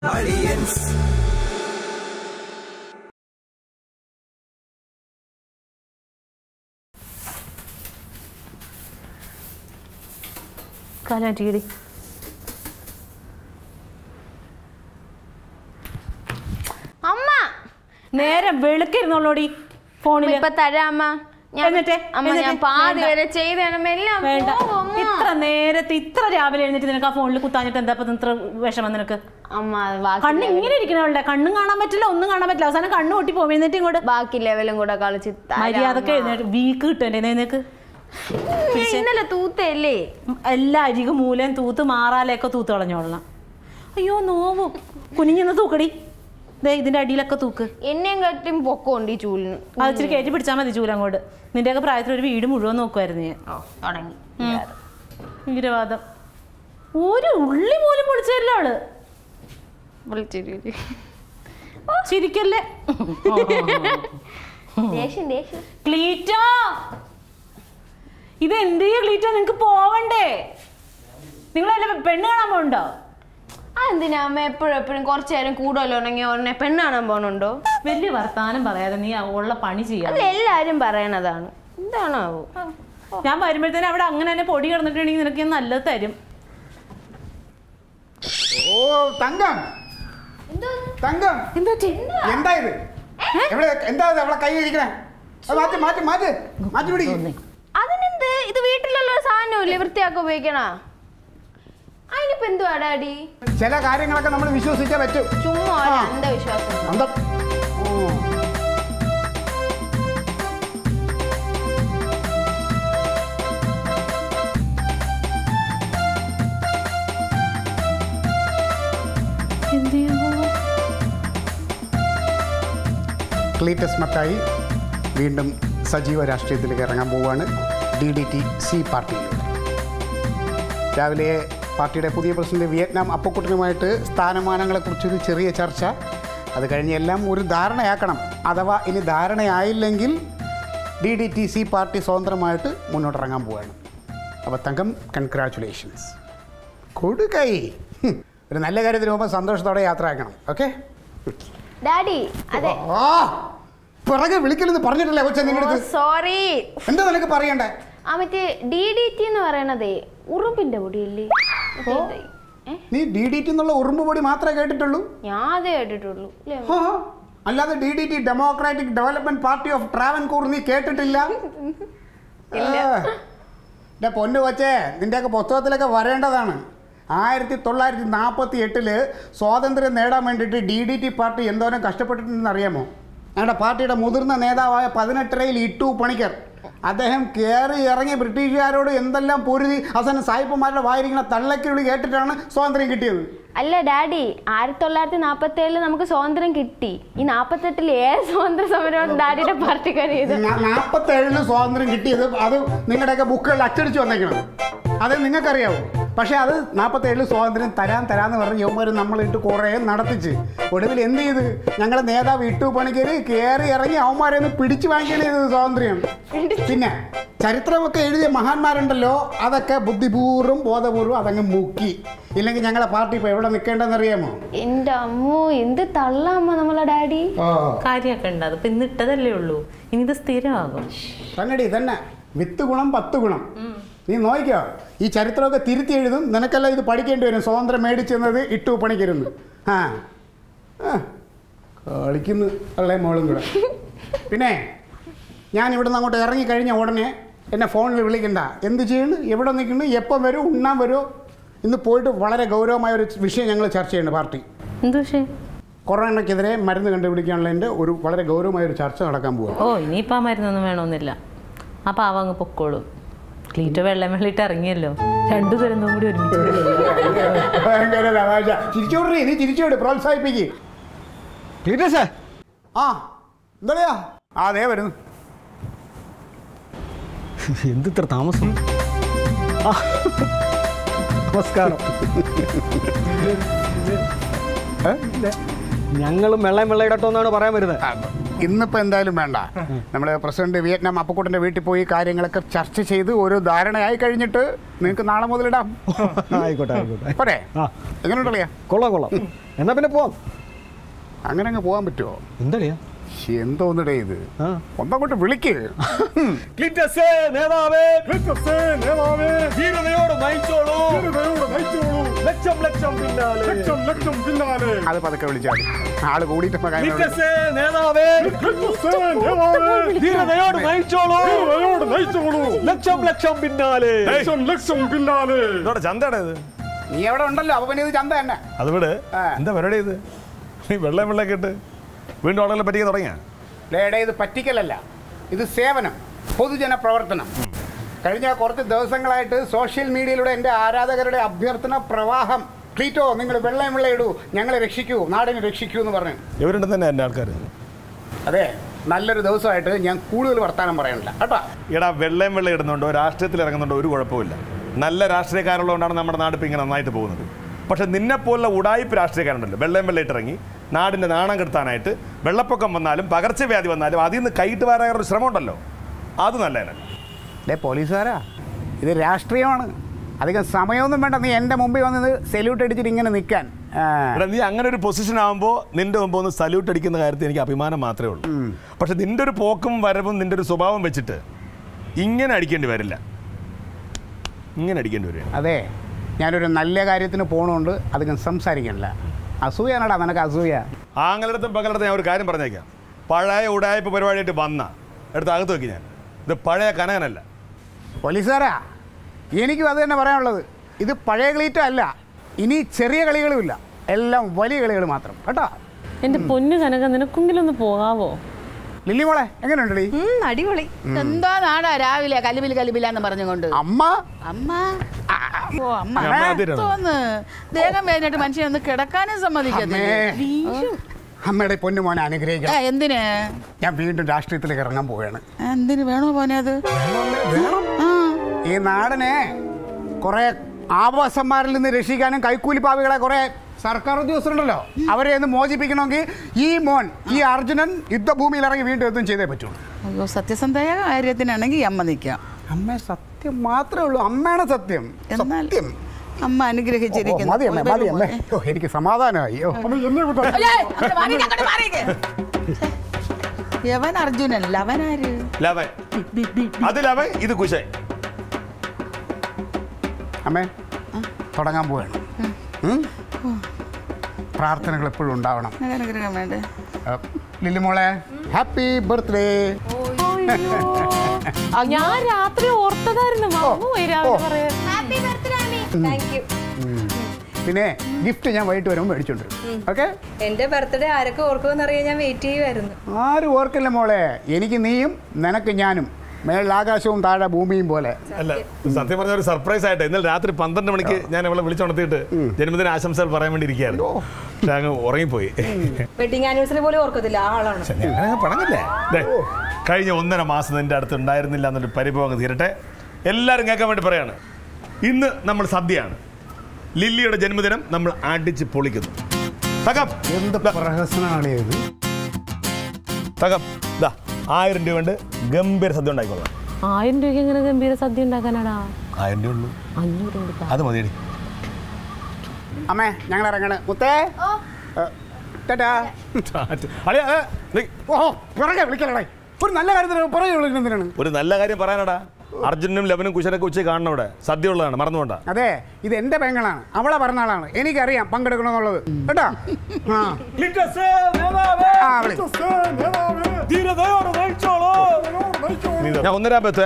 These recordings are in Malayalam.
കാലാറ്റിയടി അമ്മ നേരെ വെളുക്കിരുന്നോളൂടി ഫോണിൽ ഇപ്പൊ തരാം അമ്മ ഞാൻ- എന്നിട്ട്? അമ്മ ഞാൻ എന്നിട്ട്? പാതി വേണ്ട. വരെ ചെയ്തേണം എല്ലാം വേണ്ട പോകും, അമ്മ. ഇത്ര നേരത്തെ ഇത്ര രാവിലെ എഴുന്നിട്ട് നിനക്ക് ആ ഫോണിൽ കുത്താഞ്ഞിട്ട് എന്താ ഇപ്പൊ ഇത്ര വിഷമം നിനക്ക് അമ്മ അത് ബാക്കി കണ്ണ് ഇങ്ങനെ ഇരിക്കണവളുടെ കണ്ണും കാണാൻ പറ്റില്ല ഒന്നും കാണാൻ പറ്റില്ല അവസാനം കണ്ണ് പൊട്ടി പോകും എന്നിട്ട് ഇങ്ങോട്ട് ബാക്കി ലെവലും കൂടെ കളിച്ച് തരാം, മര്യാദക്ക് അമ്മ. എഴുന്നേറ്റ് വീക്ക് കിട്ടും നിനക്ക് ഞാൻ ഇന്നലെ തൂത്തല്ലേ എല്ലാ അരികും മൂലയും തൂത്ത് മാറാലേക്ക് തൂത്ത് കളഞ്ഞോളണം അയ്യോ നോവും കുനിഞ്ഞെന്ന് തൂക്കടി ദേ ഇതിന്റെ അടിയിലൊക്കെ തൂക്ക് എന്നെയും കറ്റും പൊക്കമുണ്ട് ഈ ചൂലിന് അത് ഇച്ചിരി കയറ്റി പിടിച്ചാൽ മതി ചൂലങ്ങോട്ട് നിന്റെയൊക്കെ പ്രായത്തിൽ ഒരു വീട് മുഴുവൻ നോക്കുമായിരുന്നു ഞാൻ ഓ തുടങ്ങി ഭീകരവാദം ഒരു ഉള്ളി പോലും പൊളിച്ചില്ല അവള് വിളിച്ചിരി ചിരിക്കല്ലേ ദേഷ്യം ദേഷ്യം ക്ലീറ്റോ ഇത് എന്ത് ചെയ്യാ ക്ലീറ്റോ നിങ്ങക്ക് പോവണ്ടേ നിങ്ങളല്ല പെണ്ണ് കാണാൻ പോകണ്ടോ അതെന്തിനാ അമ്മ എപ്പോഴും എപ്പോഴും കുറച്ചു നേരം കൂടുതൽ ഉണങ്ങി ഉടനെ പെണ്ണ് കാണാൻ പോണുണ്ടോ വലിയ വർത്താനം പറയാതെ നീ ഉള്ള പണി ചെയ്യാം അത് എല്ലാരും പറയണതാണ് എന്താണാവോ ഞാൻ വരുമ്പോഴത്തേനും അവിടെ അങ്ങനെ തന്നെ പൊടി കിടന്നിട്ടുണ്ടെങ്കിൽ നിനക്ക് ഞാൻ നല്ലത് തരും ഓ തങ്കം തങ്കം എന്താ ഇത് എവിടെ എന്താ ഇത് അവളെ കൈ ഇരിക്കണേ അത് മാറ്റി മാറ്റി മാറ്റി മാറ്റി പിടിക്കും അതിനെന്ത് ഇത് വീട്ടിലുള്ള ഒരു സാധനമില്ലേ വൃത്തിയാക്കി ഉപയോഗിക്കണ അതിനിപ്പോ എന്തുവാ ഡാഡി ചില കാര്യങ്ങളൊക്കെ നമ്മൾ വിശ്വസിച്ചേ പറ്റൂ ചുമ്മാ ഒരു ആ. അന്ധവിശ്വാസം അന്തം ഓ. എന്ത് ചെയ്യാൻ പോവാ? ക്ലീറ്റസ് മത്തായി വീണ്ടും സജീവ രാഷ്ട്രീയത്തിലേക്ക് ഇറങ്ങാൻ പോവുകയാണ് ഡി ഡി ടി സി പാർട്ടിയിലൂടെ രാവിലെ പാർട്ടിയുടെ പുതിയ പ്രസിഡന്റ് വിയറ്റ്നാം അപ്പക്കുട്ടനുമായിട്ട് സ്ഥാനമാനങ്ങളെക്കുറിച്ചൊരു ചെറിയ ചർച്ച അത് കഴിഞ്ഞ് എല്ലാം ഒരു ധാരണയാക്കണം അഥവാ ഇനി ധാരണയായില്ലെങ്കിൽ D D T C party സ്വതന്ത്രമായിട്ട് മുന്നോട്ടിറങ്ങാൻ പോവുകയാണ് അപ്പോൾ തങ്കം കൺഗ്രാറ്റുലേഷൻസ് കൊടുക്കൈ ഹും. ഒരു നല്ല കാര്യത്തിന് പോകുമ്പോൾ സന്തോഷത്തോടെ യാത്ര ആക്കണം ഓക്കെ ഡാഡി അതെ ആ പിറകെ വിളിക്കലെന്ന് പറഞ്ഞിട്ടില്ലേ കൊച്ചെ നിങ്ങളുടെ അടുത്ത് സോറി എന്താ നിനക്ക് പറയണ്ടേ ആ മറ്റേ ഡി ഡി ടി എന്ന് പറയണതേ ഉറുമ്പിന്റെ പൊടിയല്ലേ മറ്റേ ഇത്. ഏ? നീ ഡി ഡി ടി എന്നുള്ള ഉറുമ്പ് പൊടി മാത്രമേ കേട്ടിട്ടുള്ളൂ ഞാൻ അതേ കേട്ടിട്ടുള്ളൂ അല്ലേ ആ, അല്ലാതെ D D T democratic development party of Travancore നീ കേട്ടിട്ടില്ല എന്റെ പൊന്നു കൊച്ചേ നിന്റെയൊക്കെ പുസ്തകത്തിലൊക്കെ വരേണ്ടതാണ് ആയിരത്തി തൊള്ളായിരത്തി നാൽപ്പത്തി എട്ടില് സ്വാതന്ത്ര്യം നേടാൻ വേണ്ടിയിട്ട് ഡി ഡി ടി പാർട്ടി എന്തോരം കഷ്ടപ്പെട്ടിട്ടുണ്ടെന്ന് അറിയാമോ ഞങ്ങളുടെ പാർട്ടിയുടെ മുതിർന്ന നേതാവായ പതിനെട്ടരയിൽ ഇട്ടു പണിക്കർ അദ്ദേഹം കയറി ഇറങ്ങി ബ്രിട്ടീഷുകാരോട് എന്തെല്ലാം പൊരുതി അവസാനം സായിപ്പന്മാരുടെ വായിരിക്കുന്ന തള്ളക്കിളി കേട്ടിട്ടാണ് സ്വാതന്ത്ര്യം കിട്ടിയത് അല്ല ഡാഡി ആയിരത്തി തൊള്ളായിരത്തി നാപ്പത്തി ഏഴില് നമുക്ക് സ്വാതന്ത്ര്യം കിട്ടി ഈ നാപ്പത്തെട്ടിൽ ഏത് സ്വാതന്ത്ര്യ സമരമാണ് ഡാഡിയുടെ പാർട്ടിക്കാർ ചെയ്തത് നാൽപ്പത്തേഴിന് സ്വാതന്ത്ര്യം കിട്ടിയത് അത് നിങ്ങളുടെയൊക്കെ ബുക്കുകളിൽ അച്ചടിച്ച് വന്നേക്കണം അത് നിങ്ങൾക്കറിയാവോ പക്ഷേ അത് നാൽപ്പത്തേഴിൽ സ്വാതന്ത്ര്യം തരാൻ തരാന്ന് പറഞ്ഞ് യൗമാർ നമ്മളിട്ട് കുറേ നടത്തിച്ച് ഒടുവിൽ എന്ത് ചെയ്ത് ഞങ്ങളുടെ നേതാവ് ഇട്ടു പണിക്കര് കയറി ഇറങ്ങി അവന്മാരെ ഒന്ന് പിടിച്ചു വാങ്ങിക്കണേ ചെയ്തത് സ്വാതന്ത്ര്യം പിന്നെ ചരിത്രമൊക്കെ എഴുതിയ മഹാന്മാരുണ്ടല്ലോ അതൊക്കെ ബുദ്ധിപൂർവ്വം ബോധപൂർവ്വം അതങ്ങ് മുക്കി ഇല്ലെങ്കിൽ ഞങ്ങളെ പാർട്ടി ഇപ്പോൾ എവിടെ നിൽക്കേണ്ടതെന്ന് അറിയാമോ എന്റെ അമ്മോ എന്ത് തള്ളാമ്മ നമ്മളെ ഡാഡി ഓ കാര്യമൊക്കെ ഉണ്ട് അതിപ്പോ ഇന്ന് ഇട്ടതല്ലേ ഉള്ളൂ ഇനി ഇത് സ്ഥിരമാകും തന്നെടി തന്നെ വിത്ത് ഗുണം പത്ത് ഗുണം നീ നോക്കിക്കോ ഈ ചരിത്രമൊക്കെ തിരുത്തി എഴുതും നിനക്കെല്ലാം ഇത് പഠിക്കേണ്ടി വരും സ്വാതന്ത്ര്യം മേടിച്ചെന്നത് ഇട്ടു പണിക്കരുന്ന് ആ ആ. കളിക്കുന്നു അല്ലേ മോളും കൂടെ പിന്നെ ഞാൻ ഇവിടെ നിന്ന് അങ്ങോട്ട് ഇറങ്ങി കഴിഞ്ഞ ഉടനെ എന്നെ ഫോണിൽ വിളിക്കണ്ട എന്ത് ചെയ്യുന്നു എവിടെ നിൽക്കുന്നു എപ്പം വരും ഉണ്ണാൻ വരുമോ ഇന്ന് പോയിട്ട് വളരെ ഗൗരവമായ ഒരു വിഷയം ഞങ്ങൾ ചർച്ച ചെയ്യുന്നുണ്ട് പാർട്ടി എന്ത് പക്ഷേ കൊറോണയ്ക്കെതിരെ മരുന്ന് കണ്ടുപിടിക്കാനുള്ളതിൻ്റെ ഒരു വളരെ ഗൗരവമായ ഒരു ചർച്ച നടക്കാൻ പോകും ഓ ഇനിയിപ്പോൾ ആ മരുന്നൊന്നും വേണമെന്നില്ല ആ പാവ അങ്ങ് പൊക്കോളും ക്ലീറ്റോ വെള്ളം വെള്ളിട്ട് ഇറങ്ങിയല്ലോ രണ്ടു ദുരന്തവും കൂടി ഒരുമിച്ച് ഭയങ്കര തമാശ ചിരിച്ചോടേ നീ ചിരിച്ചോട് പ്രോത്സാഹിപ്പിക്ക് ക്ലീറ്റസേ ആ എന്താ ആ അതേ വരുന്നു എന്ത് ഇത്ര താമസം ആ, നമസ്കാരം ഞങ്ങളും വെള്ളം വെള്ളയിടട്ടോ എന്നാണ് പറയാൻ വരുന്നത് ഇന്നിപ്പോൾ എന്തായാലും വേണ്ട നമ്മൾ പ്രസിഡന്റ് വിയറ്റ്നാം അപ്പക്കുട്ടൻ്റെ വീട്ടിൽ പോയി കാര്യങ്ങളൊക്കെ ചർച്ച ചെയ്ത് ഒരു ധാരണയായി കഴിഞ്ഞിട്ട് നിങ്ങൾക്ക് നാളെ മുതലിടാം ആയിക്കോട്ടെ ആയിക്കോട്ടെ പോരെ ആ എങ്ങനെയുണ്ടല്ലേ കൊള്ളാം കൊള്ളാം എന്നാ പിന്നെ പോവാം അങ്ങനെ അങ്ങ് പോകാൻ പറ്റുമോ എന്തളിയാ എന്തോന്നിടേ ഇത് ആ ഒന്നങ്ങോട്ട് വിളിക്ക് ക്ലിറ്റസേ നേതാവേ ക്ലിറ്റസേ നേതാവേ ധീരതയോടെ നയിച്ചോളൂ ധീരതയോടെ നയിച്ചോളൂ ലക്ഷം ലക്ഷം പിന്നാലെ ലക്ഷം ലക്ഷം പിന്നാലെ അത് പതുക്കെ വിളിച്ചാൽ മതി ആള് കൂടിയിട്ട് ഇപ്പൊ കാര്യം ക്ലിറ്റസേ നേതാവേ ക്ലിറ്റസേ നേതാവേ ധീരതയോടെ നയിച്ചോളൂ ധീരതയോടെ നയിച്ചോളൂ ലക്ഷം ലക്ഷം പിന്നാലെ ലക്ഷം ലക്ഷം പിന്നാലെ ഇതോടെ ചന്തയുടെ ഇത് നീ എവിടെ ഉണ്ടല്ലോ അപ്പൊ പിന്നെ ഇത് ചന്ത തന്നെ അത് വിട് ആ. എന്താ പരിപാടി ഇത് നീ വെള്ളം വെള്ളമൊക്കെ ഇട്ട് വീണ്ടും ആളുകളെ പറ്റിക്കാൻ തുടങ്ങിയ ലേടെ ഇത് പറ്റിക്കലല്ല ഇത് സേവനം പൊതുജന പ്രവർത്തനം കഴിഞ്ഞ കുറച്ച് ദിവസങ്ങളായിട്ട് സോഷ്യൽ മീഡിയയിലൂടെ എൻ്റെ ആരാധകരുടെ അഭ്യർത്ഥന പ്രവാഹം ക്ലീറ്റോ നിങ്ങൾ വെള്ളം വെള്ളം ഇടൂ ഞങ്ങളെ രക്ഷിക്കൂ നാടിനെ രക്ഷിക്കൂ എന്ന് പറഞ്ഞു ഇവരുണ്ട് തന്നെ എൻ്റെ ആൾക്കാർ അതെ നല്ലൊരു ദിവസമായിട്ട് ഞാൻ കൂടുതൽ വർത്തമാനം പറയണില്ല കേട്ടോ എടാ വെള്ളം വെള്ളം ഇടുന്നുണ്ടോ രാഷ്ട്രീയത്തിൽ ഇറങ്ങുന്നുണ്ടോ ഒരു കുഴപ്പമില്ല നല്ല രാഷ്ട്രീയക്കാരുള്ളതുകൊണ്ടാണ് നമ്മുടെ നാട് ഇപ്പം ഇങ്ങനെ നന്നായിട്ട് പോകുന്നത് പക്ഷെ നിന്നെപ്പോലുള്ള ഉടായ്പ രാഷ്ട്രീയക്കാരുണ്ടല്ലോ വെള്ളം വെള്ളം ഇട്ടിറങ്ങി നാടിൻ്റെ നാണം കെടുത്താനായിട്ട് വെള്ളപ്പൊക്കം വന്നാലും പകർച്ചവ്യാധി വന്നാലും അതിൽ നിന്ന് കൈയിട്ട് വരാനൊരു ശ്രമം ഉണ്ടല്ലോ അത് നല്ലതല്ല ഡേ പോലീസുകാരാ ഇത് രാഷ്ട്രീയമാണ് അധികം സമയമൊന്നും വേണ്ട നീ എൻ്റെ മുമ്പിൽ വന്നത് സെല്യൂട്ട് അടിച്ചിട്ട് ഇങ്ങനെ നിൽക്കാൻ ആ. എടാ നീ അങ്ങനെ ഒരു പൊസിഷൻ ആകുമ്പോൾ നിന്റെ മുമ്പ് ഒന്ന് സല്യൂട്ട് അടിക്കുന്ന കാര്യത്തിൽ എനിക്ക് അഭിമാനം മാത്രമേ ഉള്ളൂ പക്ഷെ നിന്റെ ഒരു പോക്കും വരവും നിന്റെ ഒരു സ്വഭാവം വെച്ചിട്ട് ഇങ്ങനെ അടിക്കേണ്ടി വരില്ല ഇങ്ങനെ അടിക്കേണ്ടി വരിക അതെ ഞാനൊരു നല്ല കാര്യത്തിന് പോണുകൊണ്ട് അധികം സംസാരിക്കണില്ല അസൂയാണടാ നിനക്ക് അസൂയ ആങ്ങളടുത്തും പകലടുത്തും ഞാൻ ഒരു കാര്യം പറഞ്ഞേക്കാം പഴയ ഉടായ്പ പരിപാടിയായിട്ട് വന്ന എടുത്ത് അകത്ത് വെക്കി ഞാൻ ഇത് പഴയ കനകനല്ല പോലീസുകാരാ എനിക്കും അത് തന്നെ പറയാനുള്ളത് ഇത് പഴയ കളീറ്റ അല്ല ഇനി ചെറിയ കളികളുമില്ല എല്ലാം വലിയ കളികൾ മാത്രം കേട്ടോ എന്റെ പൊന്നു കനക നിനക്കെങ്കിലും ഒന്ന് പോകാവോ ലില്ലി മോളെ എങ്ങനെയുണ്ടടി ഉം, അടിപൊളി എന്താ നാടാ രാവിലെ കലിബിൽ കലിബിലാന്ന് പറഞ്ഞുകൊണ്ട് അമ്മ അമ്മ ഓ അമ്മ ഞാൻ അമ്മ ആദ്യമായിട്ടാണ്. തോന്ന് ദേഹം വേദനയായിട്ട് മനുഷ്യൻ ഒന്ന് കിടക്കാനും അമ്മേ സമ്മതിക്കത്തില്ല അമ്മയുടെ പൊന്നു മോനെ ഏ, അനുഗ്രഹിക്കണം എന്തിന് ഞാൻ വീണ്ടും രാഷ്ട്രീയത്തിലേക്ക് ഇറങ്ങാൻ പോവുകയാണ് എന്തിന് വേണോ പോനെ അത് ആ ഈ നാടിനെ കുറെ ആവാസന്മാരിൽ നിന്ന് രക്ഷിക്കാനും കൈക്കൂലി പാവികളെ കുറെ സർക്കാർ ഉദ്യോഗസ്ഥരുണ്ടല്ലോ അവരെ ഒന്ന് മോചിപ്പിക്കണമെങ്കിൽ ഈ മോൻ ഈ അർജുനൻ യുദ്ധഭൂമിയിൽ ഇറങ്ങി വീണ്ടും യുദ്ധം ചെയ്തേ പറ്റുള്ളൂ അയ്യോ സത്യസന്ധമായ കാര്യത്തിനാണെങ്കിൽ അമ്മ നിൽക്കാം അമ്മ സത്യം മാത്രമേ ഉള്ളൂ അമ്മയാണ് സത്യം എന്നാൽ സത്യം അമ്മ ഓ, അനുഗ്രഹിച്ചിരിക്കുന്നു മതി അമ്മേ മതി അമ്മേ ഓ, എനിക്ക് സമാധാനമായി ഓ അയ്യേ, അങ്ങട് മാറിക്ക്, അങ്ങട് മാറിക്ക്. ഛെ, യവൻ അർജുനൻ ലവനാര് ലവൻ അത് ലവൻ ഇത് കുശൻ അമ്മേ തുടങ്ങാൻ പോവുകയാണ് ഉം? പ്രാർത്ഥനകൾ എപ്പോഴും ഉണ്ടാവണം അങ്ങനെ അനുഗ്രഹം വേണ്ടേ ആ, ലില്ലി മോളെ ഹാപ്പി ബർത്ത്ഡേ ഞാൻ രാത്രി ഓർത്തതായിരുന്നു മറന്നുപോയി രാവിലെ പറയാൻ പിന്നെ ഗിഫ്റ്റ് ഞാൻ വൈകിട്ട് വരുമ്പോൾ മേടിച്ചോണ്ട് ഓക്കെ എന്റെ ബർത്ത്ഡേ ആരൊക്കെ ഓർക്കുമെന്ന് അറിയാൻ ഞാൻ വെയിറ്റ് ചെയ്യുമായിരുന്നു ആരും ഓർക്കില്ല മോളെ എനിക്ക് നീയും നിനക്ക് ഞാനും മേളിൽ ആകാശവും താഴെ ഭൂമിയും പോലെ അല്ല സത്യം പറഞ്ഞ ഒരു സർപ്രൈസ് ആയിട്ട് ഇന്നലെ രാത്രി പന്ത്രണ്ട് മണിക്ക് ഞാൻ അവളെ വിളിച്ചുണർത്തിയിട്ട് ജന്മദിന ആശംസകൾ പറയാൻ വേണ്ടി ഇരിക്കുകയായിരുന്നു പക്ഷെ അങ്ങ് ഉറങ്ങിപ്പോയി വെഡിങ് ആനിവേഴ്സറി പോലും ഓർക്കത്തില്ല ആ ആളാണ് പക്ഷെ ഞാൻ അങ്ങനെ പണങ്ങില്ലേ ദേ, കഴിഞ്ഞ ഒന്നര മാസം നിന്റെ അടുത്ത് ഉണ്ടായിരുന്നില്ല എന്നൊരു പരിഭവം അങ്ങ് തീരട്ടെ എല്ലാവരും കേൾക്കാൻ വേണ്ടി പറയാണ് ഇന്ന് നമ്മൾ സദ്യയാണ് ലില്ലിയുടെ ജന്മദിനം നമ്മൾ അടിച്ച് പൊളിക്കുന്നു തകം എന്ത് പ്രഹസനമാണ് ഇത് തകം ഇതാ ആയിരം രൂപ കൊണ്ട് ഗംഭീര സദ്യ ഉണ്ടായിക്കൊള്ളാം ആയിരം രൂപയ്ക്ക് എങ്ങനെ ഗംഭീര സദ്യ ഉണ്ടാക്കാനാടാ ആയിരം രൂപ ഉള്ളൂ അഞ്ഞൂറ് കൊടുക്കാം അത് മതിയടി അമ്മേ ഞങ്ങൾ ഇറങ്ങണ് മുത്തേ ഏ, ടാറ്റാ അളിയാ, ഏ, നീ ഓഹോ പിറകെ വിളിക്കലടേ ഒരു നല്ല കാര്യത്തിന് പുറകെ വിളിക്കുന്നതിനാണ് ഒരു നല്ല കാര്യം പറയാനടാ അർജുനും ലവനും കുശനൊക്കെ ഉച്ച കാണണം ഇവിടെ സദ്യ ഉള്ളതാണ് മറന്നുകൊണ്ടാ അതെ ഇത് എന്റെ പെങ്ങളാണ് അവളെ പറഞ്ഞാളാണ് എനിക്കറിയാം പങ്കെടുക്കണമെന്നുള്ളത് കേട്ടോ ആ ആ, വിളി. ഞാൻ ഒന്നരാ പറ്റേ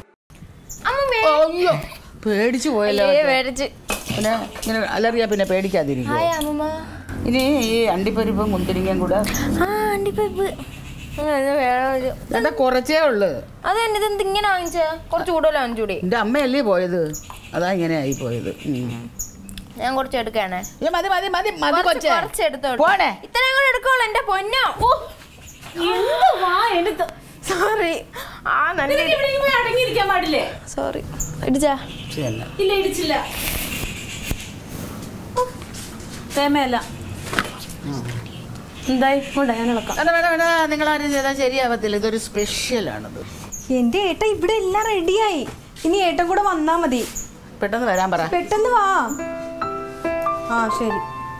അയ്യോ പേടിച്ചു പോയല്ലോ അയ്യേ, പേടിച്ച്. പിന്നെ ഇങ്ങനെ അലറിയാ പിന്നെ പേടിക്കാതിരിക്കും ഹായ് അമ്മമ്മ ഇനി ഈ അണ്ടിപ്പരിപ്പും മുന്തിരിങ്ങയും കൂടെ ആ അണ്ടിപ്പരിപ്പ് ഉം, ഇത് വേറെ ഒരു എന്താ കുറച്ചേ ഉള്ളു അതെന്നെ ഇതെന്ത് ഇങ്ങനെ വാങ്ങിച്ച കുറച്ച് കൂടുതൽ വാങ്ങിച്ചൂടി എൻ്റെ അമ്മയല്ലേ പോയത് അതാ ഇങ്ങനെ ആയി പോയത് ഉം. ഞാൻ കുറച്ച് എടുക്കാണേ ഏ, മതി മതി മതി മതി കൊച്ചേ കുറച്ച് എടുത്തോളൂ പോണേ ഇത്രയും കൂടെ എടുക്കോളൂ എന്റെ പൊന്നോ ഓ എന്തുവാ എന്റെ സോറി ആ നല്ല അടങ്ങിയിരിക്കാൻ പാടില്ലേ സോറി ഇടിച്ചാ ശരിയല്ല ഇല്ല ഇടിച്ചില്ല തേമയല്ല എന്തായി കൊണ്ടാ ഞാൻ ഇളക്കാം വേണ്ട വേണ്ട വേണ്ട നിങ്ങളാരും ചെയ്താൽ ശരിയാവത്തില്ല ഇതൊരു സ്പെഷ്യലാണത് എന്റെ ഏട്ട ഇവിടെ എല്ലാം റെഡിയായി ഇനി ഏട്ടൻ കൂടെ വന്നാ മതി പെട്ടെന്ന് വരാൻ പറ പെട്ടെന്ന് വാ ആ ശരി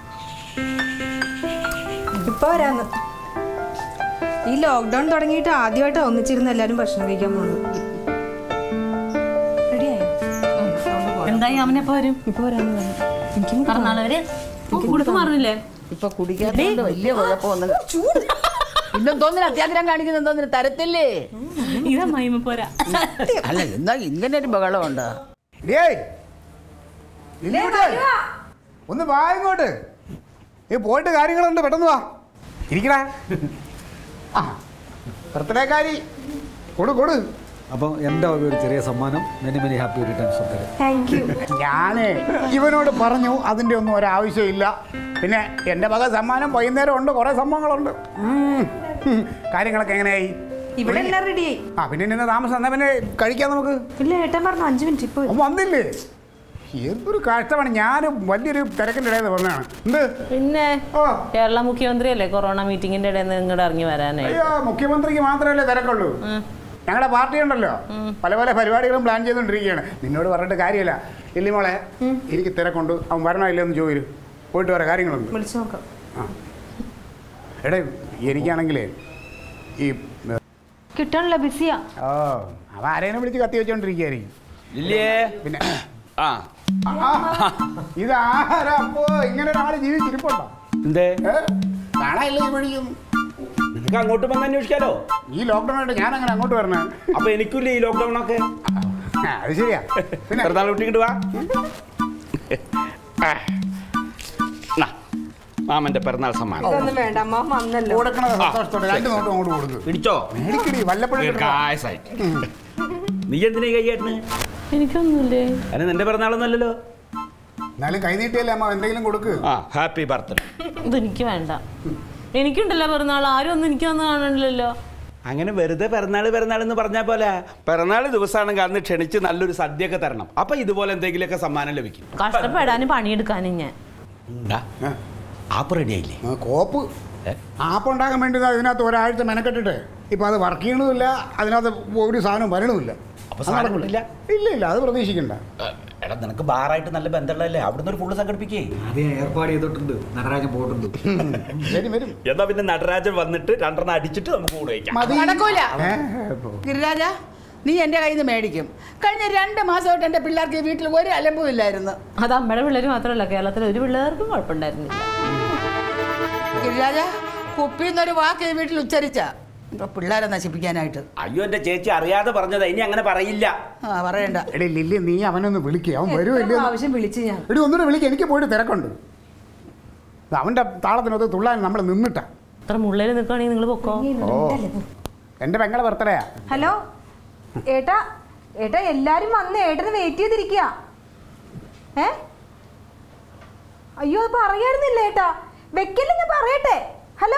ഇപ്പൊ വരാന്ന് ഈ ലോക്ക്ഡൌൺ തുടങ്ങിയിട്ട് ആദ്യമായിട്ട് ഒന്നിച്ചിരുന്ന് എല്ലാരും ഭക്ഷണം കഴിക്കാൻ പോകുന്നത് റെഡിയായോ എന്തായി അവനെപ്പോ വരും ഇപ്പൊ വരാന്ന് പറഞ്ഞു എനിക്കും പറഞ്ഞാളവര് കൊടുത്തു മാറുന്നില്ലേ ഇപ്പൊ കുടിക്കാത്തതുകൊണ്ട് വലിയ കുഴപ്പമൊന്നും പിന്നെന്തോന്നിന് അത്യാഗ്രഹം കാണിക്കുന്ന എന്തോന്നിന് തരത്തില്ലേ ഇതാ മൈമ പോരാ അല്ല എന്താ ഇങ്ങനെ ഒരു ബഹളമുണ്ട് ഡേയ് ഇങ്ങോട്ട് ഒന്ന് വാ ഇങ്ങോട്ട് നീ പോയിട്ട് കാര്യങ്ങളുണ്ട് പെട്ടെന്ന് വാ ഇരിക്കടാ ആ ബർത്ത്ഡേക്കാരി കൊടു കൊടു അപ്പോൾ എൻ്റെ വക ഒരു ചെറിയ സമ്മാനം many many happy returns of the thank you ഞാനേ ഇവനോട് പറഞ്ഞു അതിൻ്റെ ഒന്നും ഒരാവശ്യമില്ല പിന്നെ എൻ്റെ വക സമ്മാനം വൈകുന്നേരം ഉണ്ട് കുറേ സംഭവങ്ങളുണ്ട് ഉം. ഉം. കാര്യങ്ങളൊക്കെ എങ്ങനെയായി ഇവിടെ എല്ലാം റെഡിയായി ആ പിന്നെ ഇന്ന് താമസം എന്നാ പിന്നെ കഴിക്കാം നമുക്ക് ഇല്ല ഏട്ടൻ പറഞ്ഞു അഞ്ചു മിനിറ്റ് ഇപ്പൊ വരും. അവൻ വന്നില്ലേ എന്തൊരു കഷ്ടമാണ് ഞാനും വലിയൊരു തിരക്കിൻ്റെ ഇടയിൽ വന്നതാണ് എന്ത് പിന്നെ ഓ കേരള മുഖ്യമന്ത്രിയല്ലേ കൊറോണ മീറ്റിംഗിന്റെ ഇടയിൽ നിന്ന് ഇങ്ങോട്ട് ഇറങ്ങി വരാനായി അയ്യോ മുഖ്യമന്ത്രിക്ക് മാത്രമല്ലേ തിരക്കുള്ളൂ ഞങ്ങളുടെ പാർട്ടി ഉണ്ടല്ലോ പല പല പരിപാടികളും പ്ലാൻ ചെയ്തുകൊണ്ടിരിക്കുകയാണ് നിന്നോട് പറഞ്ഞിട്ട് കാര്യമില്ല ഇല്ലി മോളെ എനിക്ക് തിരക്കുണ്ട് അവൻ വരണോ ഇല്ലയോ എന്ന് ചോദിച്ചു പോയിട്ട് വരാം കാര്യങ്ങളുണ്ട് വിളിച്ചു നോക്കാം ആ എടേ എനിക്കാണെങ്കിലേ ഈ കിട്ടണല്ലോ ബിസിയാ ഓ അവൻ ആരേനെ വിളിച്ച് കത്തി വെച്ചോണ്ടിരിക്കുകയായിരിക്കും ഇല്ലേ പിന്നെ ആ ആ, ഇതാരാ അപ്പോ ഇങ്ങനെ ഒരാൾ ജീവിച്ചിരിപ്പുണ്ടോ എന്തേ ഏ? കാണാനില്ല ഈ വഴിയും നിനക്ക് അങ്ങോട്ട് വന്ന് അന്വേഷിക്കാലോ ഈ ലോക്ക്ഡൗൺ ആയിട്ട് ഞാൻ അങ്ങനെ അങ്ങോട്ട് വരണേ അപ്പൊ എനിക്കില്ലേ ഈ ലോക്ക്ഡൌൺ ഒക്കെ ആ, അത് ശരിയാ പിന്നെ പിറന്നാൾ കുട്ടിക്കിട്ട് വാ ആ. നാ, മാമന്റെ പിറന്നാൾ സമ്മാനം ഇതൊന്നും വേണ്ട അമ്മ വന്നല്ലോ കൊടുക്കണത് സന്തോഷത്തോടെ രണ്ട് നോട്ടും അങ്ങോട്ട് കൊടുക്കും പിടിച്ചോ മേടിക്കടി വല്ലപ്പോഴും കിട്ടണം. ദീർഘായുസ്സായി. നീ എന്തിനാ കൈയേട്ടന് എനിക്കൊന്നുമില്ലേ അതിന് നിന്റെ പിറന്നാളൊന്നുമല്ലല്ലോ എന്നാലും കൈ നീട്ടിയല്ലേ അമ്മ എന്തെങ്കിലും കൊടുക്ക് ആ ഹാപ്പി ബർത്ത്ഡേ ഇതെനിക്ക് വേണ്ട എനിക്കുണ്ടല്ലോ പിറന്നാൾ ആരും ഒന്നും എനിക്ക് വന്ന് കാണണില്ലല്ലോ അങ്ങനെ വെറുതെ പിറന്നാൾ പിറന്നാൾ എന്ന് പറഞ്ഞാൽ പോലെ പിറന്നാൾ ദിവസമാണെങ്കിൽ അന്ന് ക്ഷണിച്ച് നല്ലൊരു സദ്യയൊക്കെ തരണം അപ്പൊ ഇതുപോലെ എന്തെങ്കിലുമൊക്കെ സമ്മാനം ലഭിക്കും കഷ്ടപ്പെടാനും പണിയെടുക്കാനും ഞാൻ ഡാ, ആപ്പ് റെഡി ആയില്ലേ ആ, കോപ്പ് ഏ? ആപ്പ് ഉണ്ടാക്കാൻ വേണ്ടി ദാ ഇതിനകത്ത് ഒരാഴ്ച മെനക്കെട്ടിട്ട് ഇപ്പൊ അത് വർക്ക് ചെയ്യണമില്ല അതിനകത്ത് ഒരു സാധനം വരണമില്ല അപ്പൊ അത് സാധനം നടക്കില്ല. കിട്ടില്ല? ഇല്ല ഇല്ല അത് പ്രതീക്ഷിക്കണ്ട ഏ, എടാ നിനക്ക് ബാറായിട്ട് നല്ല ബന്ധമുള്ളതല്ലേ അവിടുന്ന് ഒരു ഫുള്ള് സംഘടിപ്പിക്കേ അത് ഞാൻ ഏർപ്പാട് ചെയ്തിട്ടുണ്ട് നടരാജൻ പോയിട്ടുണ്ട് വരും വരും എന്നാ പിന്നെ നടരാജൻ വന്നിട്ട് രണ്ടെണ്ണം അടിച്ചിട്ട് നമുക്ക് കൂടെ വയ്ക്കാം മതി നടക്കൂല ഏ, ഇപ്പൊ. ഗിരിരാജ നീ എൻ്റെ കയ്യിൽ നിന്ന് മേടിക്കും കഴിഞ്ഞ രണ്ട് മാസമായിട്ട് എൻ്റെ പിള്ളേർക്ക് ഈ വീട്ടിൽ ഒരു അലമ്പും ഇല്ലായിരുന്നു അത് അമ്മയുടെ പിള്ളേർ മാത്രമല്ല കേരളത്തിലെ ഒരു പിള്ളേർക്കും കുഴപ്പമുണ്ടായിരുന്നില്ല ഗിരിരാജ കുപ്പിന്നൊരു വാക്ക് ഈ വീട്ടിൽ ഉച്ചരിച്ച പിള്ളേരെ നശിപ്പിക്കാനായിട്ട് അയ്യോ എന്റെ ചേച്ചി അറിയാതെ പറഞ്ഞതാ ഇനി അങ്ങനെ പറയില്ല ആ പറയണ്ട എടേ ലില്ലി നീ അവനൊന്ന് വിളിക്കുക അവൻ വരുമല്ലോ ആവശ്യം വിളിച്ചു ഞാൻ എടി ഒന്നുകൂടെ വിളിക്കുക എനിക്ക് പോയിട്ട് തിരക്കുണ്ട് ഇത് അവൻ്റെ താളത്തിനൊത്ത് തുള്ളാൻ നമ്മൾ നിന്നിട്ടാ അത്ര മുള്ളേൽ നിൽക്കുകയാണെങ്കിൽ നിങ്ങൾ പൊക്കോ ഓ എൻ്റെ പെങ്ങളെ ബർത്ത്ഡേയാ ഹലോ ഏട്ടാ ഏട്ടാ എല്ലാരും വന്ന് ഏട്ടന് വെയിറ്റ് ചെയ്തിരിക്കുക ഏ അയ്യോ അത് പറയായിരുന്നില്ല ഏട്ടാ വെക്കല്ലേ ഞാൻ പറയട്ടെ ഹലോ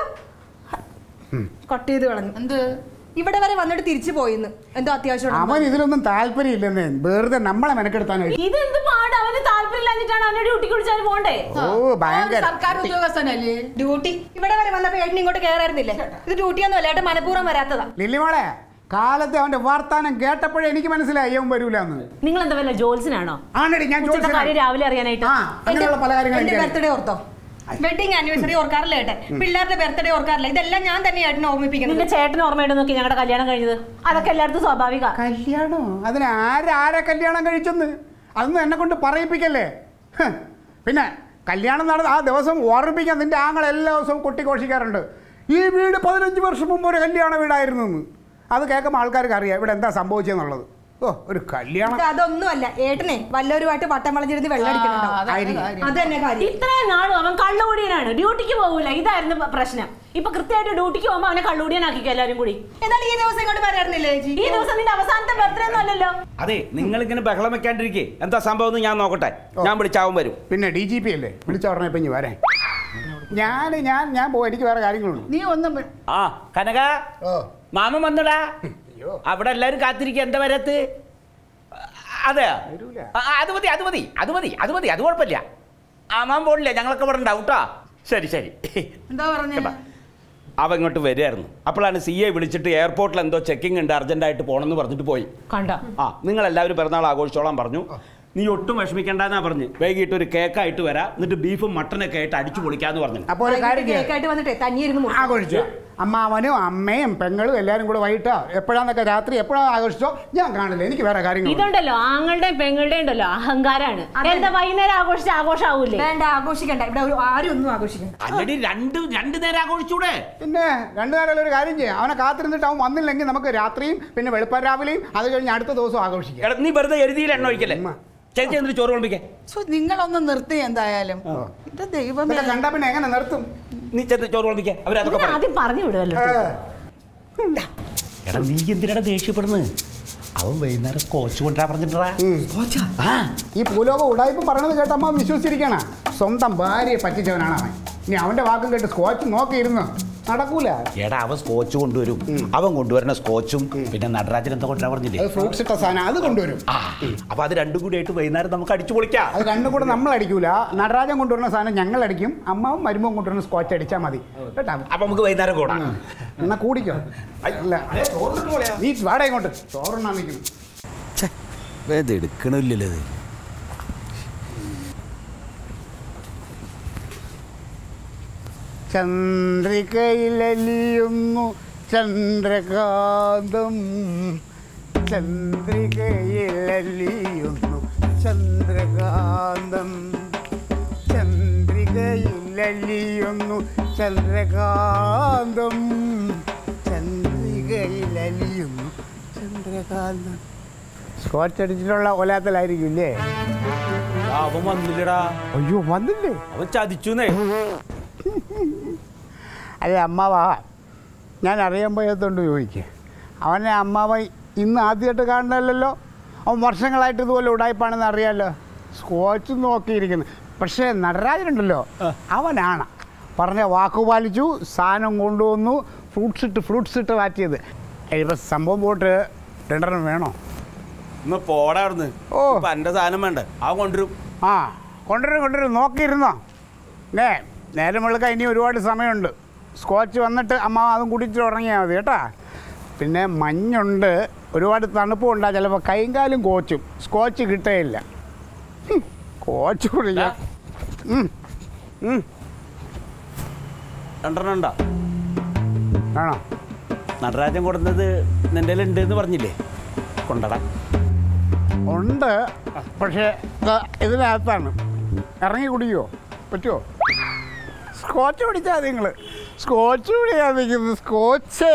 കട്ട് ചെയ്ത് കളഞ്ഞു എന്ത് ഇവിടെ വരെ വന്നിട്ട് തിരിച്ചു പോയിന്ന് എന്തോ അത്യാവശ്യം അവൻ ഇതിലൊന്നും താല്പര്യമില്ലെന്നേ വെറുതെ നമ്മളെ മെനക്കെടുത്താനായിട്ട് ഇതെന്ത് പാട് അവന് താല്പര്യമില്ലാഞ്ഞിട്ടാണ് അവനെ ഡ്യൂട്ടിക്ക് വിളിച്ചാൽ പോണ്ടേ ഓ ഭയങ്കര സർക്കാർ ഉദ്യോഗസ്ഥനല്ലേ ഡ്യൂട്ടി ഇവിടെ വരെ വന്നപ്പോ ഏട്ടൻ ഇങ്ങോട്ട് കയറായിരുന്നില്ലേ ഇത് ഡ്യൂട്ടിയൊന്നും അല്ല ഏട്ടൻ മനഃപൂർവ്വം വരാത്തതാ ലില്ലിമോളെ കാലത്ത് അവന്റെ വർത്താനം കേട്ടപ്പോഴേ എനിക്ക് മനസ്സിലായി അവൻ വരൂലെന്ന് നിങ്ങൾ എന്താ വല്ല ജോൽസിനാണോ ആണടി ഞാൻ ഉച്ചത്തെ ചോദിച്ചത് കാര്യം രാവിലെ അറിയാനായിട്ട് ആ അങ്ങനെയുള്ള പല കാര്യങ്ങളും എന്റെ എനിക്കറിയാം. ബർത്ത്ഡേ ഓർത്തോ വെഡിങ് ആനിവേഴ്സറി ഓർക്കാറില്ല ഏട്ടൻ പിള്ളേരുടെ ബർത്ത്ഡേ ഓർക്കാറില്ല ഇതെല്ലാം ഞാൻ തന്നെ ഏട്ടനെ ഓർമ്മിപ്പിക്കുന്നത് നിന്റെ ചേട്ടന് ഓർമ്മയുണ്ട് നോക്കി ഞങ്ങളുടെ കല്യാണം കഴിഞ്ഞത് അതൊക്കെ എല്ലായിടത്തും സ്വാഭാവിക കല്യാണോ അതിന് ആരാരെ കല്യാണം കഴിച്ചെന്ന് അതൊന്നും എന്നെ കൊണ്ട് പറയിപ്പിക്കല്ലേ ഹ്. പിന്നെ കല്യാണം നടന്ന ആ ദിവസം ഓർമ്മിപ്പിക്കാൻ നിന്റെ ആങ്ങൾ എല്ലാ ദിവസവും കൊട്ടിഘോഷിക്കാറുണ്ട് ഈ വീട് പതിനഞ്ച് വർഷം മുമ്പ് ഒരു കല്യാണ വീടായിരുന്നു എന്ന് അത് കേൾക്കുമ്പോൾ ആൾക്കാർക്ക് അറിയാം ഇവിടെ എന്താ സംഭവിച്ചെന്നുള്ളത് ഓ ഒരു കല്യാണം ഇത് അതൊന്നും അല്ല ഏട്ടനെ വല്ലവരുമായിട്ട് വട്ടം വളഞ്ഞിരുന്ന് വെള്ളം അടിക്കണുണ്ടാവും ആയിരിക്കും. അത് തന്നെ കാര്യം ഇത്രയും നാളും അവൻ കള്ളുകൂടിയനാണ് ഡ്യൂട്ടിക്ക് പോകൂല ഇതായിരുന്നു പ- പ്രശ്നം ഇപ്പൊ കൃത്യമായിട്ട് ഡ്യൂട്ടിക്ക് പോകുമ്പോ അവനെ കള്ളുകൂടിയനാക്കിക്കോ എല്ലാരും കൂടി എന്നാൽ ഈ ദിവസം ഇങ്ങോട്ട് വരാറുന്നില്ലേ ചേച്ചി ഈ ദിവസം നിന്റെ അവസാനത്തെ ബർത്ത്ഡേ ഒന്നും അല്ലല്ലോ അതെ നിങ്ങൾ ഇങ്ങനെ ബഹളം വെക്കാണ്ടിരിക്കേ എന്താ സംഭവം എന്ന് ഞാൻ നോക്കട്ടെ ഞാൻ വിളിച്ചാവും വരും പിന്നെ ഡി ജി പി അല്ലേ വിളിച്ച ഉടനെ ഇപ്പം ഇനി വരാൻ ഞാൻ ഞാൻ ഞാൻ പോകും എനിക്ക് വേറെ കാര്യങ്ങളുണ്ട് നീ ഒന്നും വി- ആ കനക ഓ മാമൻ വന്നടാ അവിടെ എല്ലാരും കാത്തിരിക്കുക എന്താ വരത്ത് അതെ വരൂല. ആ, ആ, അത് മതി അത് മതി അത് മതി അത് മതി അത് കുഴപ്പമില്ല ആ മാൻ പോണില്ല ഞങ്ങളൊക്കെ ഇവിടെ ഉണ്ടാവും കേട്ടോ ശരി ശരി എന്താ പറഞ്ഞേ അവ ഇങ്ങോട്ട് വരികയായിരുന്നു അപ്പോഴാണ് സി എ വിളിച്ചിട്ട് എയർപോർട്ടിൽ എന്തോ ചെക്കിംഗ് ഉണ്ട് അർജന്റായിട്ട് പോകണമെന്ന് പറഞ്ഞിട്ട് പോയി കണ്ട ആ നിങ്ങൾ എല്ലാവരും പിറന്നാൾ ആഘോഷിച്ചോളാൻ പറഞ്ഞു നീ ഒട്ടും വിഷമിക്കണ്ടെന്നാ പറഞ്ഞു വൈകിട്ട് ഒരു കേക്കായിട്ട് വരാം എന്നിട്ട് ബീഫും മട്ടനൊക്കെ ആയിട്ട് അടിച്ചു പൊളിക്കാന്ന് പറഞ്ഞു അപ്പോൾ ഒരു കാര്യം ചെയ്യാം. കേക്കായിട്ട് വന്നിട്ടേ തനിയിരുന്ന് ആഘോഷിച്ചു അമ്മാവനും അമ്മയും പെങ്ങളും എല്ലാവരും കൂടെ വൈകിട്ടോ എപ്പോഴാന്നൊക്കെ രാത്രി എപ്പോഴാണ് ആഘോഷിച്ചോ ഞാൻ കാണില്ല എനിക്ക് വേറെ കാര്യങ്ങൾ ഇതുണ്ടല്ലോ ആങ്ങളുടെയും പെങ്ങളുടെയും ഉണ്ടല്ലോ അഹങ്കാരാണ് എന്താ വൈകുന്നേരം ആഘോഷിച്ച് ആഘോഷാവൂലേ വേണ്ട ആഘോഷിക്കണ്ട ഇവിടെ ഒരു- ആരും ഒന്നും ആഘോഷിക്കണ്ട അല്ലടി രണ്ട് രണ്ട് നേരം ആഘോഷിച്ചൂടെ പിന്നെ രണ്ടു നേരം ഒരു കാര്യം ചെയ്യാം അവനെ കാത്തിരുന്നിട്ട് അവൻ വന്നില്ലെങ്കിൽ നമുക്ക് രാത്രിയും പിന്നെ വെളുപ്പം രാവിലെയും അത് കഴിഞ്ഞ് അടുത്ത ദിവസം ആഘോഷിക്കാം എടാ, നീ വെറുതെ എഴുതിയിൽ എണ്ണ ഒഴിക്കല്ലേ ചേച്ചി എന്നിട്ട് ചോറ് കൊള്ളിപ്പിക്കേ ശ്ശോ, നിങ്ങളൊന്ന് നിർത്തി എന്തായാലും എന്റെ ദൈവമേ ഇതൊക്കെ കണ്ടാ പിന്നെ എങ്ങനെ നിർത്തും നീ ചെന്ന് ചോറ് കൊള്ളിപ്പിക്കേ അവരതൊക്കെ ഇതിന് പറയും ആദ്യം പറഞ്ഞു വിടുമല്ലോ എടാ നീ എന്തിനാ ദേഷ്യപ്പെടുന്നത് അവൻ വൈകുന്നേരം കോച്ച് കൊണ്ടുവരാൻ പറഞ്ഞിട്ടാ ആ ഈ ഭൂലോക ഉടായ്പ പറയണത് കേട്ട് അമ്മ വിശ്വസിച്ചിരിക്കണ സ്വന്തം ഭാര്യയെ പറ്റിച്ചവനാണ് അവൻ ഇനി അവന്റെ വാക്കും കേട്ട് സ്കോച്ച് നോക്കിയിരുന്നു നടക്കൂല എടാ അവൻ സ്കോച്ച് കൊണ്ടുവരും അവൻ കൊണ്ടുവരുന്ന സ്കോച്ചും പിന്നെ നടരാജൻ എന്താ കൊണ്ടുവരാൻ പറഞ്ഞില്ലേ അത് ഫ്രൂട്ട്സ് ഇട്ട സാധനം അത് കൊണ്ടുവരും ആ അപ്പൊ അത് രണ്ടും കൂടി ആയിട്ട് വൈകുന്നേരം നമുക്ക് അടിച്ചു പൊളിക്കാം അത് രണ്ടും കൂടെ നമ്മൾ അടിക്കൂല നടരാജൻ കൊണ്ടുവരുന്ന സാധനം ഞങ്ങൾ അടിക്കും അമ്മാവും മരുമവും കൊണ്ടുവരുന്ന സ്കോച്ച് അടിച്ചാൽ മതി കേട്ടാ അപ്പൊ നമുക്ക് വൈകുന്നേരം കൂടാം എന്നാ കൂടിക്കോ അല്ല നീ വാടക ഇങ്ങോട്ട് ചോറുണ്ണാൻ നിൽക്കുന്നു ഇത് എടുക്കണില്ലല്ലോ ഇത് ചന്ദ്രികയിലലിയുന്നു ചന്ദ്രകാന്തം ചന്ദ്രികയിലലിയുന്നു ചന്ദ്രകാന്തം ചന്ദ്രികയിലലിയുന്നു ചന്ദ്രകാന്തം ചന്ദ്രികയിലലിയുന്നു ചന്ദ്രകാന്തം സ്കോച്ച് അടിച്ചിട്ടുള്ള കൊലാത്തലായിരിക്കും ഇല്ലേ ആ, അവൻ വന്നില്ലടാ അയ്യോ വന്നില്ലേ അവൻ ചതിച്ചുന്നേ അതെ അമ്മാവാ ഞാൻ അറിയാൻ പോയതുകൊണ്ട് ചോദിക്കുക അവനെ അമ്മാവ ഇന്ന് ആദ്യമായിട്ട് കാണണമല്ലോ അവൻ വർഷങ്ങളായിട്ട് ഇതുപോലെ ഉടായ്പാണെന്ന് അറിയാമല്ലോ സ്കോച്ച് നോക്കിയിരിക്കുന്നു പക്ഷേ നടരാജനുണ്ടല്ലോ അവനാണ് പറഞ്ഞ വാക്കു പാലിച്ചു സാധനം കൊണ്ടുവന്നു ഫ്രൂട്ട്സ് ഇട്ട് ഫ്രൂട്ട്സ് ഇട്ട് മാറ്റിയത് ഇപ്പം സംഭവം പോട്ട് രണ്ടെണ്ണം വേണോ ഒന്ന് പോടാ അവിടുന്ന് ഓ. ഇപ്പൊ എന്റെ സാധനം വേണ്ട അവൻ കൊണ്ടുവരും ആ കൊണ്ടുവരും കൊണ്ടുവരും നോക്കിയിരുന്നോ നേ നേരം വെളുക്കാൻ ഇനി ഒരുപാട് സമയമുണ്ട് സ്കോച്ച് വന്നിട്ട് അമ്മ അതും കുടിച്ചിട്ട് ഉറങ്ങിയാൽ മതി കേട്ടാ പിന്നെ മഞ്ഞുണ്ട് ഒരുപാട് തണുപ്പും ഉണ്ടാ ചിലപ്പോൾ കൈയും കാലും കോച്ചും സ്കോച്ച് കിട്ടുകയില്ല ഹും, കോച്ച് കുടിക്കാം ഉം, ഉം. രണ്ടെണ്ണം ഉണ്ടോ ആണോ നടരാജൻ കൊടുന്നത് നിന്റെ ഉണ്ട് എന്ന് പറഞ്ഞില്ലേ കൊണ്ടടാ ഉണ്ട് പക്ഷേ ദാ ഇതിനകത്താണ് ഇറങ്ങി കുടിക്കുമോ പറ്റുമോ സ്കോച്ച് പിടിച്ചാൽ നിങ്ങൾ സ്കോച്ച് പിടിക്കാൻ നിൽക്കുന്നു സ്കോച്ചേ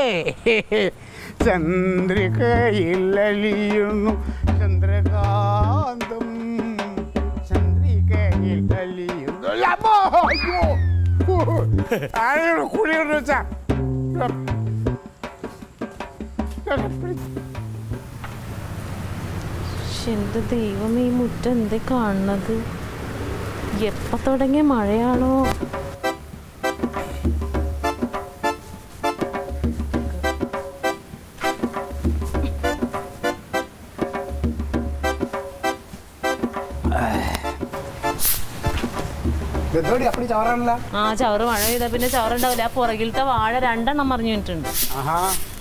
ചന്ദ്രികയിലലിയുന്നു ചന്ദ്രകാന്തം ചന്ദ്രികയിലലിയുന്നു അമ്മോ, അയ്യോ. ആരെയാണ് കുടിയോട് വെച്ചാ എന്റെ ദൈവം ഈ മുറ്റം എന്തേ കാണുന്നത് എപ്പോ തുടങ്ങിയ മഴയാണോ ഇതെന്തോടി അപ്പടി ചവറാണല്ല ആ ചവറ് മഴ പെയ്താ പിന്നെ ചവറുണ്ടാവില്ല ആ പുറകിലത്തെ വാഴ രണ്ടെണ്ണം മറിഞ്ഞു വീണിട്ടുണ്ട് ആഹാ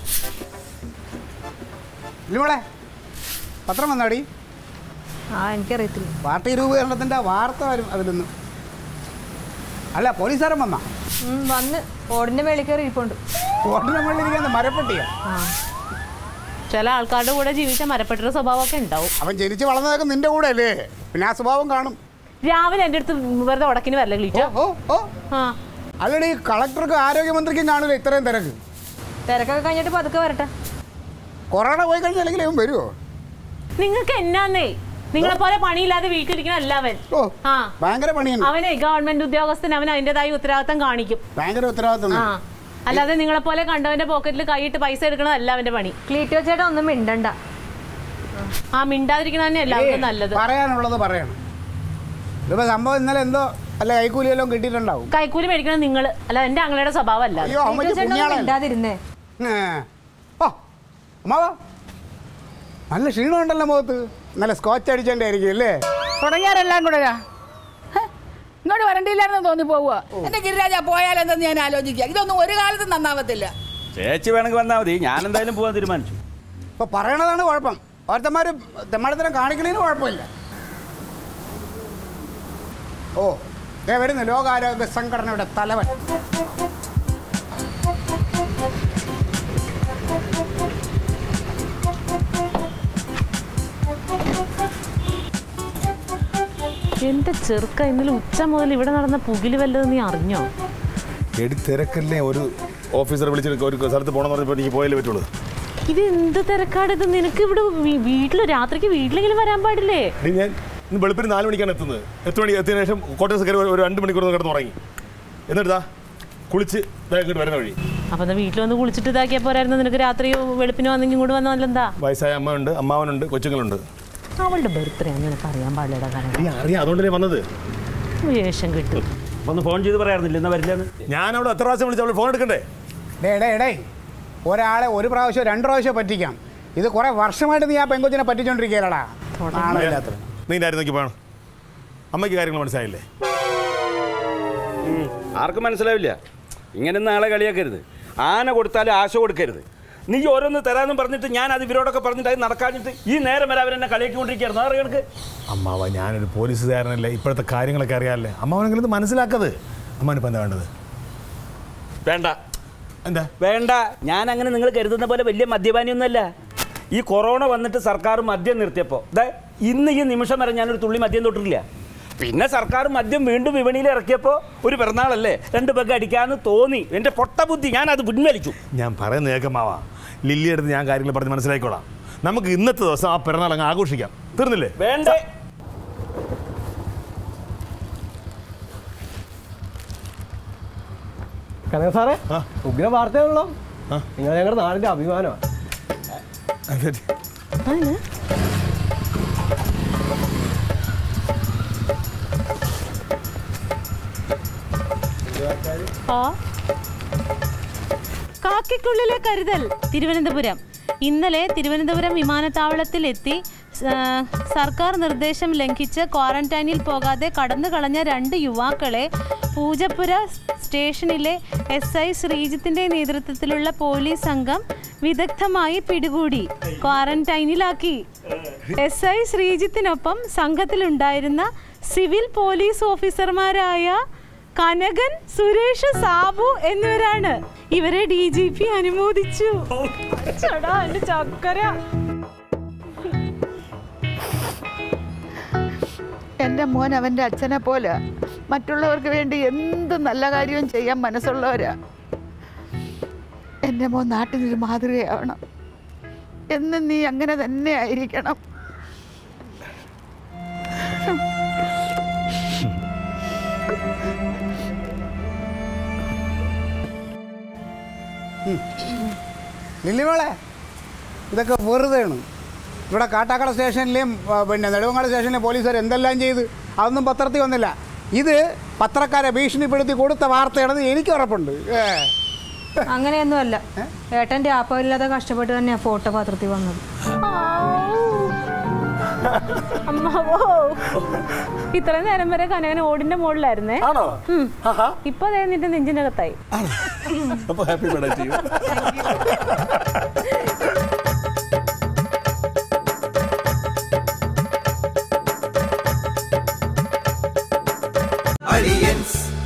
ഇല്ലോളെ പത്രം വന്നാടി ആ എനിക്കറിയത്തില്ല പാർട്ടി രൂപീകരണത്തിൻ്റെ വാർത്ത വരും അതിലൊന്ന് അല്ല പോലീസുകാരൻ വന്നാ ഉം, വന്ന് ഓടിന്റെ മേളിൽ കയറി ഇരിപ്പുണ്ട് ഓട്ടിന് മുകളിലിരിക്കുന്ന മരപ്പെട്ടിയാ ചില ആൾക്കാരുടെ കൂടെ ജീവിച്ച മരപ്പെട്ടൊരു സ്വഭാവമൊക്കെ ഉണ്ടാവും അവൻ ജനിച്ച് വളർന്നതൊക്കെ നിന്റെ കൂടെ അല്ലേ പിന്നെ ആ സ്വഭാവം കാണും രാവിലെ എൻ്റെ അടുത്ത് വെറുതെ ഉടക്കിന് വരല ഓ ക്ലീറ്റോ ഓ ഓ ആ അല്ലടി കളക്ടർക്കും ആരോഗ്യമന്ത്രിക്കും കാണൂല ഇത്രയും തിരക്ക് തിരക്കൊക്കെ കഴിഞ്ഞിട്ട് പതുക്കെ വരട്ടെ കൊറോണ പോയി കഴിഞ്ഞാൽ അല്ലെങ്കിൽ അവൻ വരുമോ നിങ്ങൾക്ക് എന്നാന്നേ നിങ്ങളെ പോലെ പണിയില്ലാതെ വീട്ടിലിരിക്കുന്ന എല്ലാവൻ ഓ ആ ഭയങ്കര പണിയാണ് അവനെ ഗവൺമെന്റ് ഉദ്യോഗസ്ഥൻ അവൻ അതിൻ്റെതായ ഉത്തരവാദിത്തം കാണിക്കും ഭയങ്കര ഉത്തരവാദിത്വം ആ അല്ലാതെ നിങ്ങളെ പോലെ കണ്ടവന്റെ പോക്കറ്റിൽ കൈയിട്ട് പൈസ എടുക്കണതല്ല അവന്റെ പണി ക്ലീറ്റോ ചേട്ടാ ഒന്നും മിണ്ടണ്ട ആ മിണ്ടാതിരിക്കണ തന്നെ എല്ലാവർക്കും നല്ലത് പറയാനുള്ളത് പറയണം ഇതിപ്പോ സംഭവം ഇന്നലെ എന്തോ അല്ല കൈക്കൂലിയെല്ലാം കിട്ടിയിട്ടുണ്ടാവും കൈക്കൂലി മേടിക്കണം നിങ്ങൾ അല്ല എന്റെ അങ്ങളയുടെ സ്വഭാവം അല്ല അയ്യോ ക്ലീറ്റോ അമ്മയ്ക്ക് ചേട്ടൻ ഒന്നും പുണ്യാളല്ല മിണ്ടാതിരുന്നേ ഏ. ഓ അമ്മാവാ നല്ല ക്ഷീണമുണ്ടല്ലോ മുഖത്ത് നല്ല സ്കോച്ച് അടിച്ചോണ്ടേ ആയിരിക്കും അല്ലേ തുടങ്ങിയാരെല്ലാം കൂടെ ഇങ്ങോട്ട് വരണ്ടിയില്ലായിരുന്നു തോന്നി പോവുക എന്റെ ഗിരിരാജ പോയാലെന്തെന്ന് ഞാൻ ആലോചിക്കുക ഇതൊന്നും ഒരു കാലത്തും നന്നാവത്തില്ല ചേച്ചി വേണമെങ്കിൽ വന്നാൽ മതി ഞാൻ എന്തായാലും പോകാൻ തീരുമാനിച്ചു ഇപ്പൊ പറയണതാണ് കുഴപ്പം ഓരോരുത്തന്മാർ തെമ്മാടത്തരം കാണിക്കണതിന് കുഴപ്പമില്ല ഓ ദേ വരുന്നു ലോകാരോഗ്യ സംഘടനയുടെ തലവൻ എന്റെ ചെറുക്ക ഇന്നലെ ഉച്ച മുതൽ ഇവിടെ നടന്ന പുകില് വല്ലതും നീ അറിഞ്ഞോ എടി തിരക്കല്ലേ ഒരു ഓഫീസറെ വിളിച്ചിട്ട് ഒരു സ്ഥലത്ത് പോകണമെന്ന് പറഞ്ഞപ്പോൾ എനിക്ക് പോയാലേ പറ്റുള്ളൂ ഇത് എന്ത് തിരക്കാട് ഇത് നിനക്ക് ഇവിടെ വീ- വീട്ടില് രാത്രിക്ക് വീട്ടിലെങ്കിലും വരാൻ പാടില്ലേ എടി ഞാൻ ഇന്ന് വെളുപ്പിന് നാല് മണിക്കാണ് എത്തുന്നത് എത്ര മണി എത്തിയതിനു ശേഷം കോട്ടയത്ത് കയറി ഒരു- ഒരു രണ്ട് മണിക്കൂർ ഒന്ന് കിടന്ന് ഉറങ്ങി എന്നിട്ടാ കുളിച്ച് ദേ ഇങ്ങോട്ട് വരുന്ന വഴി അപ്പൊ എന്നാ വീട്ടിൽ വന്ന് കുളിച്ചിട്ട് ഇതാക്കിയാ പോരായിരുന്നു നിനക്ക് രാത്രി വെളുപ്പിന് വന്നെങ്കിൽ ഇങ്ങോട്ട് വന്നാൽ എന്താ വയസ്സായ അമ്മയുണ്ട് അമ്മാവനുണ്ട് കൊച്ചുങ്ങളുണ്ട് അവളുടെ ബർത്ത്ഡേ നിനക്ക് അറിയാൻ പാടില്ലടാ കാരണം എടി അറിയാം അതുകൊണ്ടല്ലേ വന്നത് വേഷം കിട്ടും അപ്പൊ ഒന്ന് ഫോൺ ചെയ്ത് പറയാറുന്നില്ല എന്നാ വരില്ലെന്ന് ഞാൻ അവിടെ എത്ര പ്രാവശ്യം വിളിച്ചു അവൾ ഫോൺ എടുക്കണ്ടേ ഡേ ഡേ ഡേ ഒരാളെ ഒരു പ്രാവശ്യം രണ്ട് പ്രാവശ്യം പറ്റിക്കാം ഇത് കുറെ വർഷമായിട്ട് നീ ആ പെങ്കൊച്ചിനെ പറ്റിച്ചോണ്ടിരിക്കുകയല്ലടാ ആണോ നീ ആയിരുന്നു പോകണം അമ്മയ്ക്ക് കാര്യങ്ങൾ മനസ്സിലായില്ലേ ആർക്കും മനസ്സിലാവില്ല ഇങ്ങനെയൊന്നും ആളെ കളിയാക്കരുത് ആന കൊടുത്താലും ആശ കൊടുക്കരുത് നീ ഓരോന്ന് തരാമെന്ന് പറഞ്ഞിട്ട് ഞാൻ അത് ഇവരോടൊക്കെ പറഞ്ഞിട്ട് അത് നടക്കാഞ്ഞിട്ട് ഈ നേരം വരെ അവരെന്നെ കളിയാക്കിക്കൊണ്ടിരിക്കുകയായിരുന്നു അറിയാം കണക്ക് അമ്മാവ ഞാനൊരു പോലീസുകാരനല്ലേ ഇപ്പോഴത്തെ കാര്യങ്ങളൊക്കെ അറിയാമല്ലേ അമ്മാവനെങ്കിലും ഇത് മനസ്സിലാക്കത് അമ്മാനിപ്പോൾ എന്താ വേണ്ടത് വേണ്ട എന്താ വേണ്ട ഞാൻ അങ്ങനെ നിങ്ങൾ കരുതുന്ന പോലെ വലിയ മദ്യപാനിയൊന്നുമല്ല ഈ കൊറോണ വന്നിട്ട് സർക്കാർ മദ്യം നിർത്തിയപ്പോൾ ദേ ഇന്ന് ഈ നിമിഷം വരെ ഞാനൊരു തുള്ളി മദ്യം തൊട്ടിട്ടില്ല പിന്നെ സർക്കാർ മദ്യം വീണ്ടും വിപണിയിൽ ഇറക്കിയപ്പോൾ ഒരു പിറന്നാളല്ലേ രണ്ട് പെഗ് അടിക്കാമെന്ന് തോന്നി എൻ്റെ പൊട്ട ബുദ്ധി ഞാൻ അത് പിൻവലിച്ചു ഞാൻ പറയുന്ന കേൾക്കമ്മാവാ ലില്ലി അടുത്ത് ഞാൻ കാര്യങ്ങൾ പറഞ്ഞ് മനസ്സിലാക്കിക്കോളാം നമുക്ക് ഇന്നത്തെ ദിവസം ആ പിറന്നാൾ അങ്ങ് ആഘോഷിക്കാം തീർന്നില്ലേ വേണ്ടേ കനക സാറേ ആ. ഉഗ്ര വാർത്തയാണല്ലോ ആ. നിങ്ങൾ ഞങ്ങളുടെ നാടിന്റെ അഭിമാനമാണ് അതിന് ആ കാക്കയ്ക്കുള്ളിലെ കരുതൽ തിരുവനന്തപുരം ഇന്നലെ തിരുവനന്തപുരം വിമാനത്താവളത്തിൽ എത്തി ആ, സർക്കാർ നിർദ്ദേശം ലംഘിച്ച് ക്വാറന്റൈനിൽ പോകാതെ കടന്നു കളഞ്ഞ രണ്ട് യുവാക്കളെ പൂജപ്പുര സ്റ്റേഷനിലെ എസ് ഐ ശ്രീജിത്തിന്റെ നേതൃത്വത്തിലുള്ള പോലീസ് സംഘം വിദഗ്ധമായി പിടികൂടി ക്വാറന്റൈനിലാക്കി എസ് ഐ ശ്രീജിത്തിനൊപ്പം സംഘത്തിലുണ്ടായിരുന്ന സിവിൽ പോലീസ് ഓഫീസർമാരായ കനകൻ സുരേഷ് സാബു എന്നിവരാണ് ഇവരെ ഡി ജി പി അനുമോദിച്ചു ചേടാ എന്റെ ചക്കര എൻ്റെ മോൻ അവൻ്റെ അച്ഛനെ പോലെ മറ്റുള്ളവർക്ക് വേണ്ടി എന്ത് നല്ല കാര്യവും ചെയ്യാൻ മനസ്സുള്ളവരാ എൻ്റെ മോൻ നാട്ടിനൊരു മാതൃകയാവണം എന്നും നീ അങ്ങനെ തന്നെ ആയിരിക്കണം ലില്ലിമോളെ ഇതൊക്കെ വെറുതെയാണ് ഇവിടെ കാട്ടാക്കട സ്റ്റേഷനിലെയും ആ, പിന്നെ നെടുവങ്ങാട് സ്റ്റേഷനിലെയും പോലീസുകാർ എന്തെല്ലാം ചെയ്ത് അതൊന്നും പത്രത്തിൽ വന്നില്ല ഇത് പത്രക്കാരെ ഭീഷണിപ്പെടുത്തി കൊടുത്ത വാർത്തയാണെന്ന് എനിക്ക് ഉറപ്പുണ്ട് ഏ. അങ്ങനെയൊന്നുമല്ല ഏട്ടൻ രാപ്പമില്ലാതെ കഷ്ടപ്പെട്ട് തന്നെയാ ഫോട്ടോ പത്രത്തിൽ വന്നത് അമ്മാവോ ഇത്ര നേരം വരെ കനകൻ ഓടിന്റെ മുകളിലായിരുന്നേ ആണോ ഉം. ഇപ്പൊ ദേ നിന്റെ നെഞ്ചിന്റെ അകത്തായി അപ്പോൾ ഹാപ്പി ബർത്ത്ഡേ ചെയ്യും Aliens